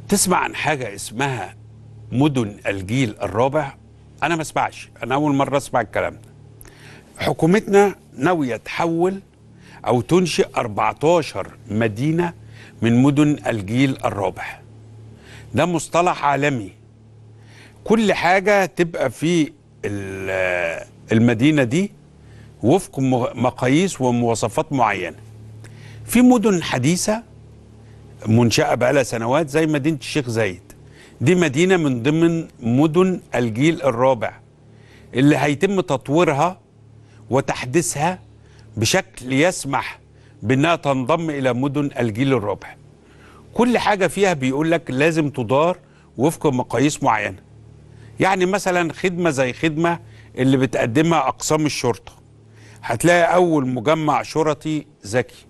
تسمع عن حاجة اسمها مدن الجيل الرابع أنا ما اسمعش أنا أول مرة أسمع الكلام ده حكومتنا ناوية تحول أو تنشئ 14 مدينة من مدن الجيل الرابع ده مصطلح عالمي كل حاجة تبقى في ال- المدينة دي وفق م- مقاييس ومواصفات معينة في مدن حديثة منشأة بقالها سنوات زي مدينة الشيخ زايد دي مدينة من ضمن مدن الجيل الرابع اللي هيتم تطويرها وتحديثها بشكل يسمح بأنها تنضم إلى مدن الجيل الرابع كل حاجة فيها بيقول لك لازم تدار وفق مقاييس معينة يعني مثلا خدمة زي خدمة اللي بتقدمها أقسام الشرطة هتلاقي أول مجمع شرطي ذكي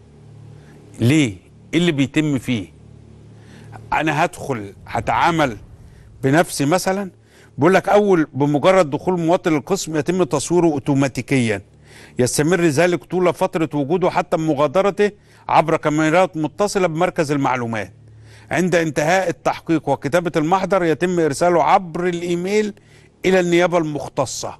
ليه؟ إيه اللي بيتم فيه؟ أنا هدخل هتعامل بنفسي مثلا بيقول لك أول بمجرد دخول مواطن القسم يتم تصويره أوتوماتيكيا يستمر ذلك طول فترة وجوده حتى مغادرته عبر كاميرات متصلة بمركز المعلومات عند انتهاء التحقيق وكتابة المحضر يتم إرساله عبر الإيميل إلى النيابة المختصة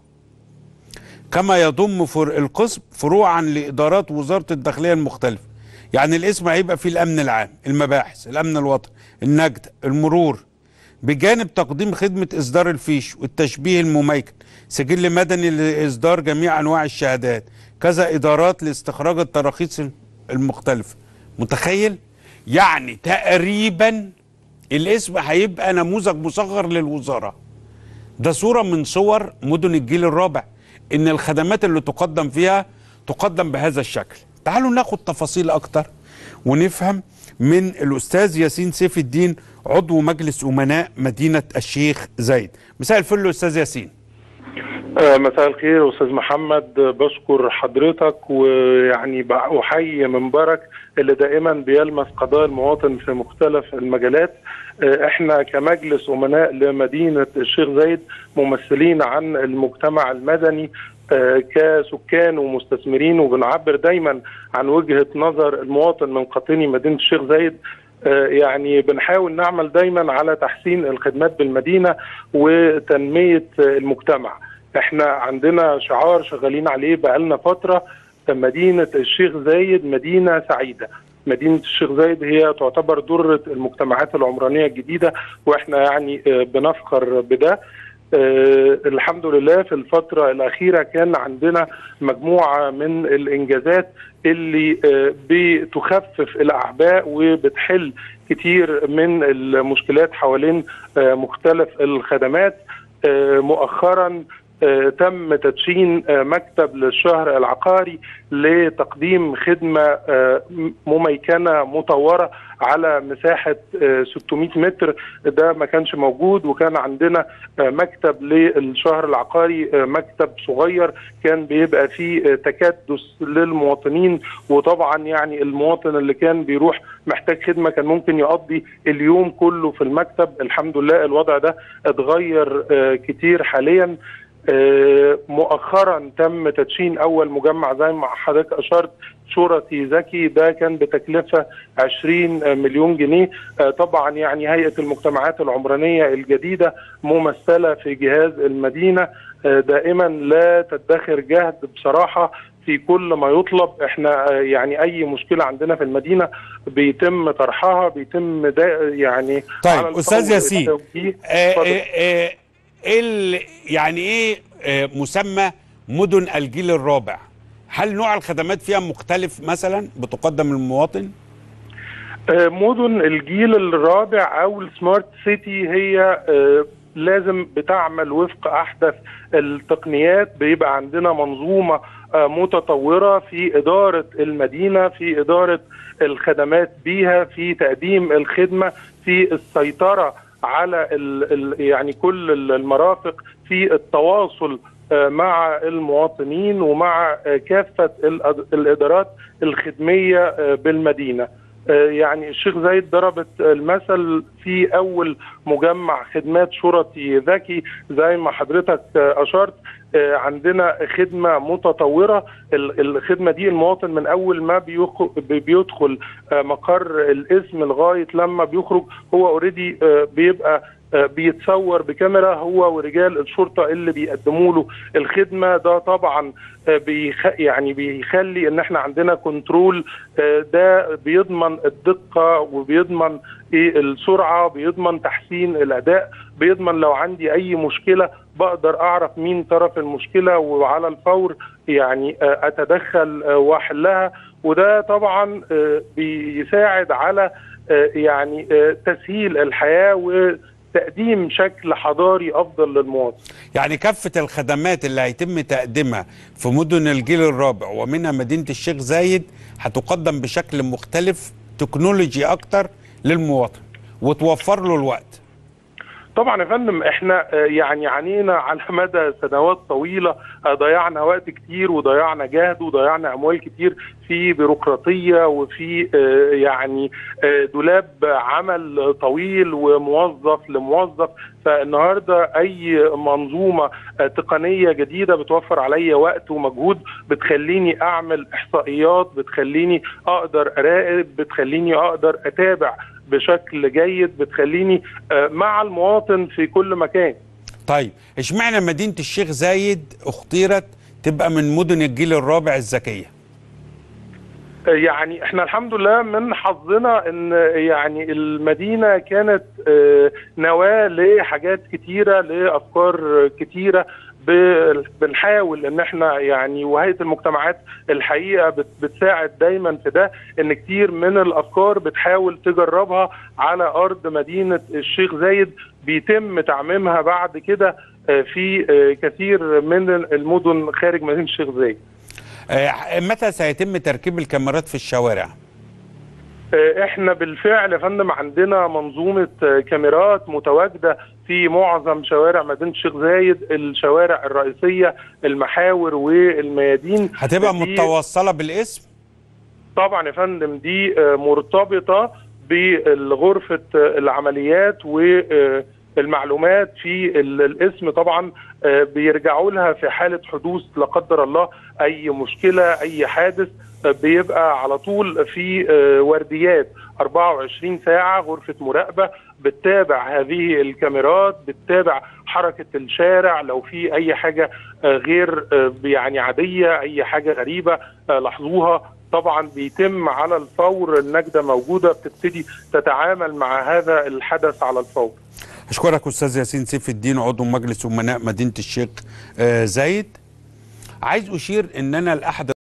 كما يضم فر القسم فروعا لإدارات وزارة الداخلية المختلفة يعني الاسم هيبقى فيه الأمن العام المباحث الأمن الوطني النجدة المرور بجانب تقديم خدمة إصدار الفيش والتشبيه المميكن سجل مدني لإصدار جميع أنواع الشهادات كذا إدارات لاستخراج التراخيص المختلفة متخيل؟ يعني تقريبا الاسم هيبقى نموذج مصغر للوزارة ده صورة من صور مدن الجيل الرابع إن الخدمات اللي تقدم فيها تقدم بهذا الشكل تعالوا ناخد تفاصيل أكتر ونفهم من الأستاذ ياسين سيف الدين عضو مجلس أمناء مدينة الشيخ زايد مساء الفل أستاذ ياسين آه، مساء الخير استاذ محمد آه، بشكر حضرتك ويعني بحيي منبرك اللي دائما بيلمس قضايا المواطن في مختلف المجالات آه، احنا كمجلس امناء لمدينه الشيخ زايد ممثلين عن المجتمع المدني آه، كسكان ومستثمرين وبنعبر دايما عن وجهه نظر المواطن من قاطني مدينه الشيخ زايد آه، يعني بنحاول نعمل دايما على تحسين الخدمات بالمدينه وتنميه آه، المجتمع احنا عندنا شعار شغالين عليه بقالنا فتره مدينه الشيخ زايد مدينه سعيده مدينه الشيخ زايد هي تعتبر دره المجتمعات العمرانيه الجديده واحنا يعني آه، بنفخر بده آه، الحمد لله في الفترة الأخيرة كان عندنا مجموعة من الإنجازات اللي آه، بتخفف الأعباء وبتحل كتير من المشكلات حوالين آه، مختلف الخدمات آه، مؤخرا آه، تم تدشين آه، مكتب للشهر العقاري لتقديم خدمة آه، مميكنة مطورة على مساحة آه، 600 متر ده ما كانش موجود وكان عندنا آه، مكتب للشهر العقاري آه، مكتب صغير كان بيبقى فيه آه، تكدس للمواطنين وطبعا يعني المواطن اللي كان بيروح محتاج خدمة كان ممكن يقضي اليوم كله في المكتب الحمد لله الوضع ده اتغير آه، كتير حاليا آه، مؤخرا تم تدشين اول مجمع زي ما حضرتك اشرت شرطي ذكي ده كان بتكلفه 20 مليون جنيه آه، طبعا يعني هيئه المجتمعات العمرانيه الجديده ممثله في جهاز المدينه آه، دائما لا تدخر جهد بصراحه في كل ما يطلب احنا آه، يعني اي مشكله عندنا في المدينه بيتم طرحها بيتم دا يعني طيب، على أستاذ الفور ياسين، التوجيه. آه، اتفضل. آه، آه، إيه ال- يعني ايه آه، مسمى مدن الجيل الرابع هل نوع الخدمات فيها مختلف مثلا بتقدم للمواطن آه، مدن الجيل الرابع او السمارت سيتي هي آه، لازم بتعمل وفق احدث التقنيات بيبقى عندنا منظومه آه، متطوره في اداره المدينه في اداره الخدمات بيها في تقديم الخدمه في السيطره على ال ال يعني كل المرافق في التواصل آه، مع المواطنين ومع آه، كافه الأد- الادارات الخدميه آه، بالمدينه يعني الشيخ زايد ضربت المثل في اول مجمع خدمات شرطي ذكي زي ما حضرتك اشرت عندنا خدمه متطوره الخدمه دي المواطن من اول ما بيدخل مقر الاسم لغايه لما بيخرج هو اوريدي بيبقى بيتصور بكاميرا هو ورجال الشرطه اللي بيقدموا له الخدمه ده طبعا بيخ يعني بيخلي ان احنا عندنا كنترول ده بيضمن الدقه وبيضمن ايه السرعه بيضمن تحسين الاداء بيضمن لو عندي اي مشكله بقدر اعرف مين طرف المشكله وعلى الفور يعني اتدخل واحلها وده طبعا بيساعد على يعني تسهيل الحياه و تقديم شكل حضاري افضل للمواطن. يعني كافه الخدمات اللي هيتم تقديمها في مدن الجيل الرابع ومنها مدينه الشيخ زايد هتقدم بشكل مختلف تكنولوجي اكتر للمواطن وتوفر له الوقت. طبعا يا فندم احنا يعني عانينا على مدى سنوات طويله ضيعنا وقت كتير وضيعنا جهد وضيعنا اموال كتير في بيروقراطيه وفي يعني دولاب عمل طويل وموظف لموظف فالنهارده اي منظومه تقنيه جديده بتوفر عليا وقت ومجهود بتخليني اعمل احصائيات بتخليني اقدر اراقب بتخليني اقدر اتابع بشكل جيد بتخليني مع المواطن في كل مكان طيب اشمعنى مدينه الشيخ زايد اختيرت تبقى من مدن الجيل الرابع الذكيه يعني احنا الحمد لله من حظنا ان يعني المدينه كانت نواه لحاجات كتيره لافكار كتيره بنحاول ان احنا يعني وهيئه المجتمعات الحقيقه بتساعد دايما في ده ان كتير من الافكار بتحاول تجربها على ارض مدينه الشيخ زايد بيتم تعميمها بعد كده في كثير من المدن خارج مدينه الشيخ زايد. متى سيتم تركيب الكاميرات في الشوارع؟ احنا بالفعل يا فندم عندنا منظومه كاميرات متواجده في معظم شوارع مدينه الشيخ زايد الشوارع الرئيسيه المحاور والميادين هتبقى متوصله بالاسم طبعا يا فندم دي مرتبطه بغرفه العمليات والمعلومات في الاسم طبعا بيرجعوا لها في حاله حدوث لا قدر الله اي مشكله اي حادث بيبقى على طول في ورديات 24 ساعة غرفة مراقبة بتتابع هذه الكاميرات بتتابع حركة الشارع لو في أي حاجة غير يعني عادية أي حاجة غريبة لاحظوها طبعا بيتم على الفور النجدة موجودة بتبتدي تتعامل مع هذا الحدث على الفور أشكرك أستاذ ياسين سيف الدين عضو مجلس أمناء مدينة الشيخ زايد عايز أشير أن أنا الأحد